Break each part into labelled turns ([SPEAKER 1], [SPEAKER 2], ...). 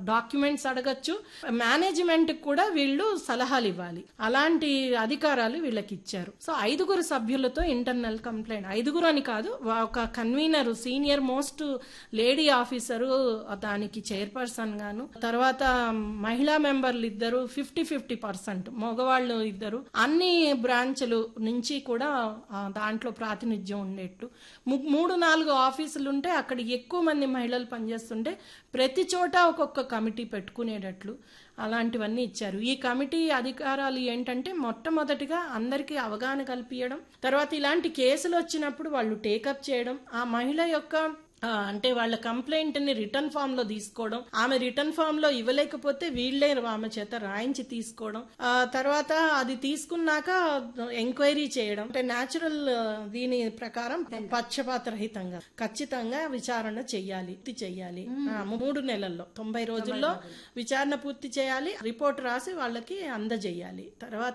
[SPEAKER 1] documents అడగచ్చు management కూడా వీళ్ళు సలహాలు ఇవ్వాలి అలాంటి అధికారాలు వీళ్ళకి ఇచ్చారు సో ఐదుగురు సభ్యులతో ఇంటర్నల్ కంప్లైంట్ ఐదుగురు అని కాదు వా- ఒక convener senior most lady officer దానికి చైర్పర్సన్ గాను తర్వాత మహిళా మెంబర్లు ఇద్దరు ఫిఫ్టీ ఫిఫ్టీ పర్సెంట్ మగవాళ్ళు ఇద్దరు అన్ని బ్రాంచ్లు నుంచి కూడా ఆ, దాంట్లో ప్రాతినిధ్యం ఉండేట్టు ము- మూడు నాలుగు ఆఫీసులు ఉంటే అక్కడ ఎక్కువ మంది మహిళలు పనిచేస్తుంటే ప్రతి చోట ఒక్కొక్క కమిటీ పెట్టుకునేటట్లు అలాంటివన్నీ ఇచ్చారు ఈ కమిటీ అధికారాలు ఏంటంటే మొట్టమొదటిగా అందరికీ అవగాహన కల్పించడం తర్వాత ఇలాంటి కేసులు వచ్చినప్పుడు వాళ్ళు టేకప్ చేయడం ఆ మహిళ యొక్క ఆ, అంటే వాళ్ళ కంప్లైంట్ ని రిటర్న్ ఫామ్ లో తీసుకోవడం ఆమె రిటర్న్ ఫామ్ లో ఇవ్వలేకపోతే వీళ్ళే ఆమె చేత రాయించి తీసుకోవడం ఆ తర్వాత అది తీసుకున్నాక ఎంక్వైరీ చేయడం అంటే న్యాచురల్ దీని ప్రకారం పక్షపాత రహితంగా ఖచ్చితంగా విచారణ చెయ్యాలి పూర్తి చెయ్యాలి ఆ, మూడు నెలల్లో తొంభై రోజుల్లో విచారణ పూర్తి చేయాలి రిపోర్ట్ రాసి వాళ్ళకి అందజేయాలి తర్వాత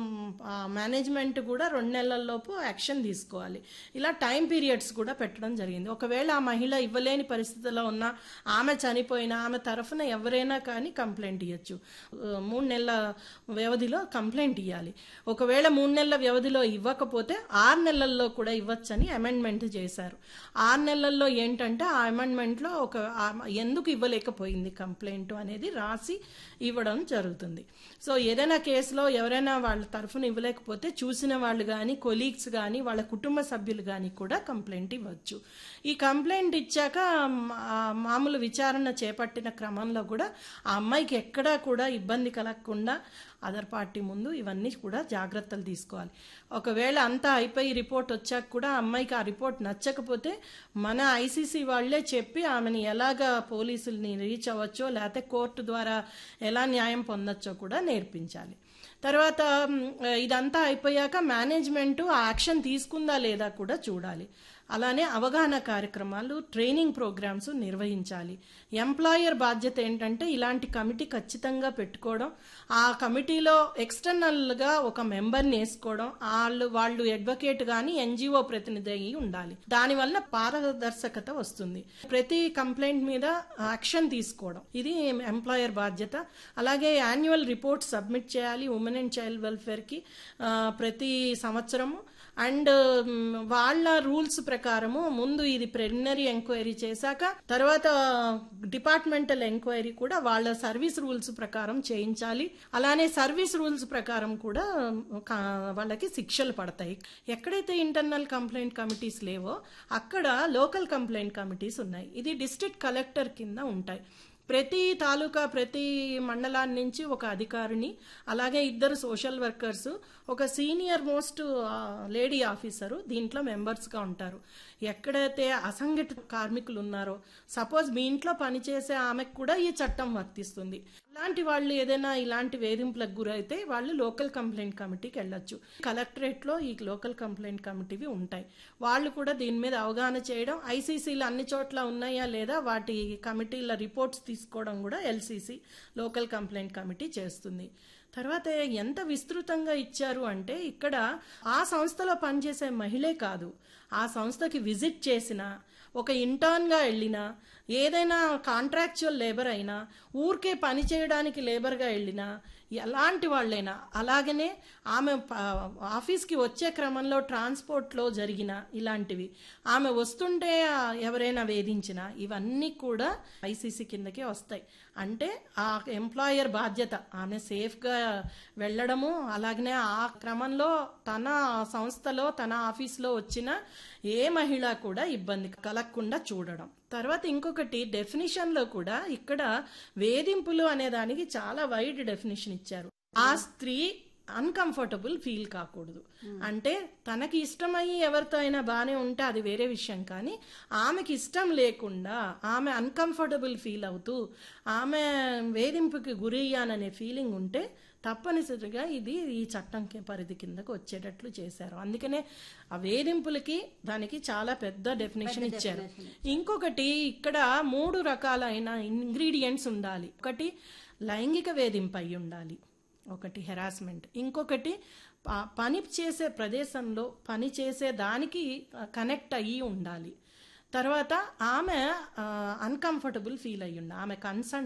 [SPEAKER 1] మేనేజ్మెంట్ కూడా రెండు నెలల లోపు యాక్షన్ తీసుకోవాలి ఇలా టైం పీరియడ్స్ కూడా పెట్టడం జరిగింది ఒకవేళ ఆ మహిళ ఇవ్వలేని పరిస్థితిలో ఉన్నా ఆమె చనిపోయినా ఆమె తరఫున ఎవరైనా కానీ కంప్లైంట్ ఇవ్వచ్చు ఆ, మూడు నెలల వ్యవధిలో కంప్లైంట్ ఇవ్వాలి ఒకవేళ మూడు నెలల వ్యవధిలో ఇవ్వకపోతే ఆరు నెలల్లో కూడా ఇవ్వచ్చని అమెండ్మెంట్ చేశారు ఆరు నెలల్లో ఏంటంటే ఆ అమెండ్మెంట్లో ఒక ఆ- ఎందుకు ఇవ్వలేకపోయింది కంప్లైంట్ అనేది రాసి ఇవ్వడం జరుగుతుంది సో ఏదైనా కేసులో ఎవరైనా వాళ్ళ తరఫున ఇవ్వలేకపోతే చూసిన వాళ్ళు కానీ కొలీగ్స్ కానీ వాళ్ళ కుటుంబ సభ్యులు కానీ కూడా కంప్లైంట్ ఇవ్వచ్చు ఈ కంప్లైంట్ ఇచ్చాక మా- ఆ మామూలు విచారణ చేపట్టిన క్రమంలో కూడా ఆ అమ్మాయికి ఎక్కడా కూడా ఇబ్బంది కలగకుండా అదర్ పార్టీ ముందు ఇవన్నీ కూడా జాగ్రత్తలు తీసుకోవాలి ఒకవేళ అంతా అయిపోయి రిపోర్ట్ వచ్చాక కూడా ఆ అమ్మాయికి ఆ రిపోర్ట్ నచ్చకపోతే మన ఐసీసీ వాళ్ళే చెప్పి ఆమెని ఎలాగా పోలీసుల్ని రీచ్ అవ్వచ్చో లేకపోతే కోర్టు ద్వారా ఎలా న్యాయం పొందొచ్చో కూడా నేర్పించాలి తర్వాత మ్, ఇదంతా అయిపోయాక మేనేజ్మెంట్ ఆ యాక్షన్ తీసుకుందా లేదా కూడా చూడాలి అలానే అవగాహన కార్యక్రమాలు ట్రైనింగ్ ప్రోగ్రామ్స్ నిర్వహించాలి ఎంప్లాయర్ బాధ్యత ఏంటంటే ఇలాంటి కమిటీ ఖచ్చితంగా పెట్టుకోవడం ఆ కమిటీలో ఎక్స్టర్నల్గా ఒక మెంబర్ని వేసుకోవడం వాళ్ళు వాళ్ళు అడ్వకేట్ కానీ ఎన్జిఓ ప్రతినిధి అయి ఉండాలి దానివల్ల పారదర్శకత వస్తుంది ప్రతి కంప్లైంట్ మీద యాక్షన్ తీసుకోవడం ఇది ఎంప్లాయర్ బాధ్యత అలాగే యాన్యువల్ రిపోర్ట్ సబ్మిట్ చేయాలి ఉమెన్ అండ్ చైల్డ్ వెల్ఫేర్కి ఆ, ప్రతి సంవత్సరము అండ్ మ్, వాళ్ళ రూల్స్ ప్రకారము ముందు ఇది ప్రిలిమినరీ ఎంక్వైరీ చేశాక తర్వాత డిపార్ట్మెంటల్ ఎంక్వైరీ కూడా వాళ్ళ సర్వీస్ రూల్స్ ప్రకారం చేయించాలి అలానే సర్వీస్ రూల్స్ ప్రకారం కూడా కా- వాళ్ళకి శిక్షలు పడతాయి ఎక్కడైతే ఇంటర్నల్ కంప్లైంట్ కమిటీస్ లేవో అక్కడ లోకల్ కంప్లైంట్ కమిటీస్ ఉన్నాయి ఇది డిస్ట్రిక్ట్ కలెక్టర్ కింద ఉంటాయి ప్రతి తాలూకా ప్రతి మండలాన్ని నుంచి ఒక అధికారిని అలాగే ఇద్దరు సోషల్ వర్కర్స్ ఒక సీనియర్ మోస్ట్ లేడీ ఆఫీసరు దీంట్లో మెంబర్స్గా ఉంటారు ఎక్కడైతే అసంఘటిత కార్మికులు ఉన్నారో సపోజ్ మీ ఇంట్లో పనిచేసే ఆమెకు కూడా ఈ చట్టం వర్తిస్తుంది ఇలాంటి వాళ్ళు ఏదైనా ఇలాంటి వేధింపులకు గురైతే వాళ్ళు లోకల్ కంప్లైంట్ కమిటీకి వెళ్ళొచ్చు కలెక్టరేట్ లో ఈ లోకల్ కంప్లైంట్ కమిటీవి ఉంటాయి వాళ్ళు కూడా దీని మీద అవగాహన చేయడం ఐసీసీలు అన్ని చోట్ల ఉన్నాయా లేదా వాటి కమిటీల రిపోర్ట్స్ తీసుకోవడం కూడా ఎల్సీసీ లోకల్ కంప్లైంట్ కమిటీ చేస్తుంది తర్వాత ఎంత విస్తృతంగా ఇచ్చారు అంటే ఇక్కడ ఆ సంస్థలో పనిచేసే మహిళే కాదు ఆ సంస్థకి విజిట్ చేసిన ఒక ఇంటర్న్గా వెళ్ళినా ఏదైనా కాంట్రాక్చువల్ లేబర్ అయినా ఊరికే పని చేయడానికి లేబర్గా వెళ్ళినా ఎలాంటి వాళ్ళైనా అలాగనే ఆమె ప- ఆఫీస్కి వచ్చే క్రమంలో ట్రాన్స్పోర్ట్లో జరిగిన ఇలాంటివి ఆమె వస్తుంటే ఆ, ఎవరైనా వేధించినా ఇవన్నీ కూడా ఐసీసీ కిందకే వస్తాయి అంటే ఆ ఎంప్లాయర్ బాధ్యత ఆమె సేఫ్గా వెళ్ళడము అలాగనే ఆ క్రమంలో తన సంస్థలో తన ఆఫీస్లో వచ్చిన ఏ మహిళ కూడా ఇబ్బంది కలగకుండా చూడడం తర్వాత ఇంకొకటి డెఫినిషన్ లో కూడా ఇక్కడ వేధింపులు అనే దానికి చాలా వైడ్ డెఫినేషన్ ఇచ్చారు ఆ స్త్రీ అన్కంఫర్టబుల్ ఫీల్ కాకూడదు అంటే తనకి ఇష్టమయ్యి ఎవరితో అయినా బాగానే ఉంటే అది వేరే విషయం కానీ ఆమెకి ఇష్టం లేకుండా ఆమె అన్కంఫర్టబుల్ ఫీల్ అవుతూ ఆమె వేధింపుకి గురి అయ్యాననే ఫీలింగ్ ఉంటే తప్పనిసరిగా ఇది ఈ చట్టం కి- పరిధి కిందకు వచ్చేటట్లు చేశారు అందుకనే ఆ వేధింపులకి దానికి చాలా పెద్ద డెఫినేషన్ ఇచ్చారు ఇంకొకటి ఇక్కడ మూడు రకాలైన ఇంగ్రీడియంట్స్ ఉండాలి ఒకటి లైంగిక వేధింపు అయి ఉండాలి ఒకటి హెరాస్మెంట్ ఇంకొకటి ప- పని చేసే ప్రదేశంలో పని చేసే దానికి కనెక్ట్ అయ్యి ఉండాలి తర్వాత ఆమె అన్కంఫర్టబుల్ ఫీల్ అయ్యి ఉండాలి ఆమె కన్సర్న్